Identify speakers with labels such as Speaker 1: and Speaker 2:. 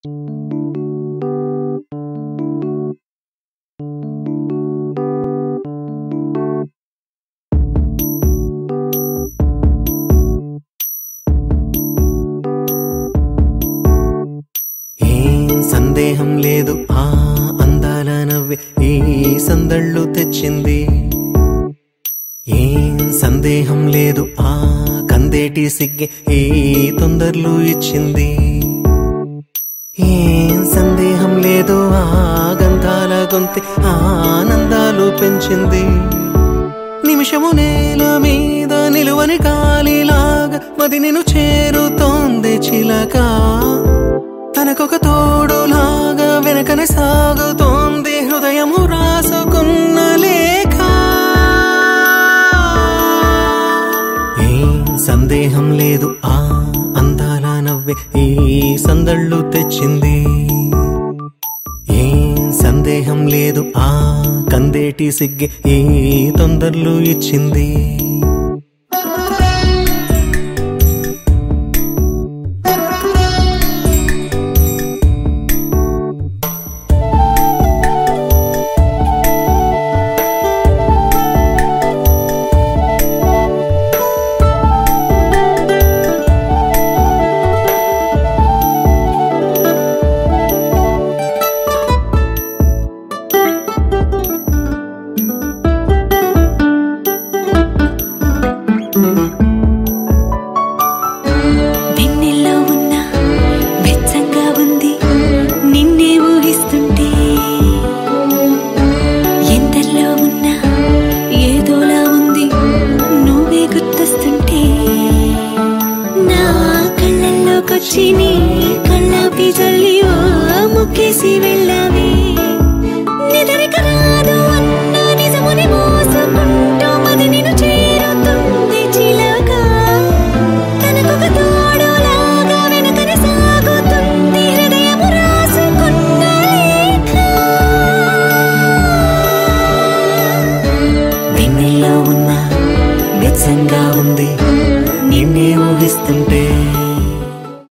Speaker 1: ఏం సందేహం లేదు ఆ అందాల నవ్వే ఈ సందళ్ళు తెచ్చింది ఏం సందేహం లేదు ఆ కందేటి సిగ్గే ఈ తొందరలు ఇచ్చింది ఏం సందేహం లేదు ఆ గంధాల గొంతి ఆనందాలు పెంచింది నిమిషము నేల మీద నిలువని గాలిలాగా మది నేను చేరుతోంది చిలక తనకొక తోడులాగా వెనకనే సాగుతోంది హృదయము రాసుకున్న లేఖ ఏం సందేహం లేదు ఆ అందాల నవ్వే ఈ సందళ్ళు తెచ్చింది ఏం సందేహం లేదు ఆ కందేటి సిగ్గే ఈ తొందరలు ఇచ్చింది
Speaker 2: వెన్నెల్లో ఉన్న వెచ్చంగా ఉంది నిన్నే ఊహిస్తుంటే ఎందల్లో ఉన్న ఏదోలా ఉంది నువ్వే గుర్తొస్తుంటే నా కళ్ళల్లోకొచ్చి నీ కళ్ళాపి జల్లి ఓ ముక్కేసి వెళ్ళా